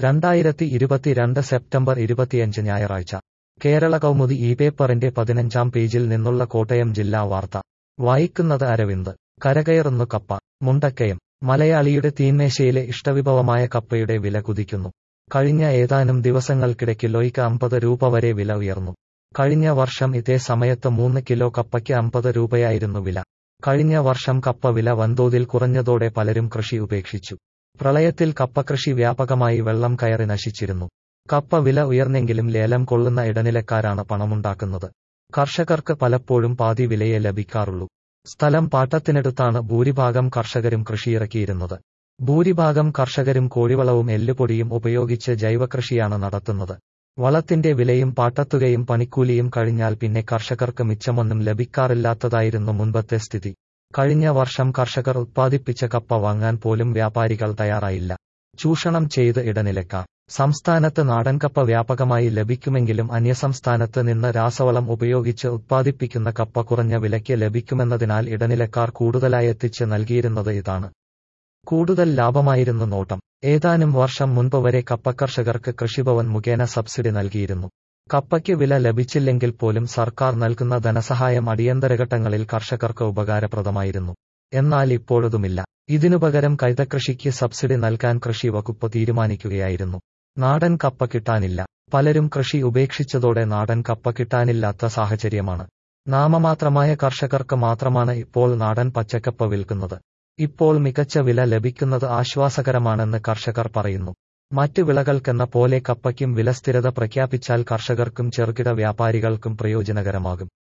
രണ്ടായിരത്തി ഇരുപത്തിരണ്ട് സെപ്റ്റംബർ ഇരുപത്തിയഞ്ച് ഞായറാഴ്ച കേരള കൗമുദി ഈ പേപ്പറിന്റെ പതിനഞ്ചാം പേജിൽ നിന്നുള്ള കോട്ടയം ജില്ലാ വാർത്ത വായിക്കുന്നത് അരവിന്ദ് കരകയറുന്നു കപ്പ മുണ്ടക്കയം മലയാളിയുടെ തീന്മേശയിലെ ഇഷ്ടവിഭവമായ കപ്പയുടെ വില കുതിക്കുന്നു കഴിഞ്ഞ ഏതാനും ദിവസങ്ങൾക്കിടെ കിലോയ്ക്ക് അമ്പത് രൂപ വരെ വില ഉയർന്നു കഴിഞ്ഞ വർഷം ഇതേ സമയത്ത് മൂന്ന് കിലോ കപ്പയ്ക്ക് അമ്പത് രൂപയായിരുന്നു വില കഴിഞ്ഞ വർഷം കപ്പ വില വൻതോതിൽ കുറഞ്ഞതോടെ പലരും കൃഷി ഉപേക്ഷിച്ചു പ്രളയത്തിൽ കപ്പകൃഷി വ്യാപകമായി വെള്ളം കയറി നശിച്ചിരുന്നു കപ്പ വില ഉയർന്നെങ്കിലും ലേലം കൊള്ളുന്ന ഇടനിലക്കാരാണ് പണമുണ്ടാക്കുന്നത് കർഷകർക്ക് പലപ്പോഴും പാതി വിലയെ ലഭിക്കാറുള്ളൂ സ്ഥലം പാട്ടത്തിനെടുത്താണ് ഭൂരിഭാഗം കർഷകരും കൃഷിയിറക്കിയിരുന്നത് ഭൂരിഭാഗം കർഷകരും കോഴിവളവും എല്ലുപൊടിയും ഉപയോഗിച്ച് ജൈവകൃഷിയാണ് നടത്തുന്നത് വളത്തിന്റെ വിലയും പാട്ടത്തുകയും പണിക്കൂലിയും കഴിഞ്ഞാൽ പിന്നെ കർഷകർക്ക് മിച്ചമൊന്നും ലഭിക്കാറില്ലാത്തതായിരുന്നു മുൻപത്തെ സ്ഥിതി കഴിഞ്ഞ വർഷം കർഷകർ ഉത്പാദിപ്പിച്ച കപ്പ വാങ്ങാൻ പോലും വ്യാപാരികൾ തയ്യാറായില്ല ചൂഷണം ചെയ്ത് ഇടനിലക്കാർ സംസ്ഥാനത്ത് നാടൻ കപ്പ വ്യാപകമായി ലഭിക്കുമെങ്കിലും അന്യസംസ്ഥാനത്ത് നിന്ന് രാസവളം ഉപയോഗിച്ച് ഉത്പാദിപ്പിക്കുന്ന കപ്പ കുറഞ്ഞ വിലയ്ക്ക് ലഭിക്കുമെന്നതിനാൽ ഇടനിലക്കാർ കൂടുതലായി എത്തിച്ച് നൽകിയിരുന്നത് ഇതാണ് കൂടുതൽ ലാഭമായിരുന്നു നോട്ടം ഏതാനും വർഷം മുൻപ് വരെ കപ്പക്കർഷകർക്ക് കൃഷിഭവൻ മുഖേന സബ്സിഡി നൽകിയിരുന്നു കപ്പയ്ക്ക് വില ലഭിച്ചില്ലെങ്കിൽ പോലും സർക്കാർ നൽകുന്ന ധനസഹായം അടിയന്തരഘട്ടങ്ങളിൽ കർഷകർക്ക് ഉപകാരപ്രദമായിരുന്നു എന്നാൽ ഇപ്പോഴതുമില്ല ഇതിനുപകരം കൈതകൃഷിക്ക് സബ്സിഡി നൽകാൻ കൃഷി വകുപ്പ് തീരുമാനിക്കുകയായിരുന്നു നാടൻ കപ്പ കിട്ടാനില്ല പലരും കൃഷി ഉപേക്ഷിച്ചതോടെ നാടൻ കപ്പ കിട്ടാനില്ലാത്ത സാഹചര്യമാണ് നാമമാത്രമായ കർഷകർക്ക് മാത്രമാണ് ഇപ്പോൾ നാടൻ പച്ചക്കപ്പ വിൽക്കുന്നത് ഇപ്പോൾ മികച്ച വില ലഭിക്കുന്നത് ആശ്വാസകരമാണെന്ന് കർഷകർ പറയുന്നു മറ്റ് വിളകൾക്കെന്ന പോലെ കപ്പയ്ക്കും വില സ്ഥിരത പ്രഖ്യാപിച്ചാൽ കർഷകർക്കും ചെറുകിട വ്യാപാരികൾക്കും പ്രയോജനകരമാകും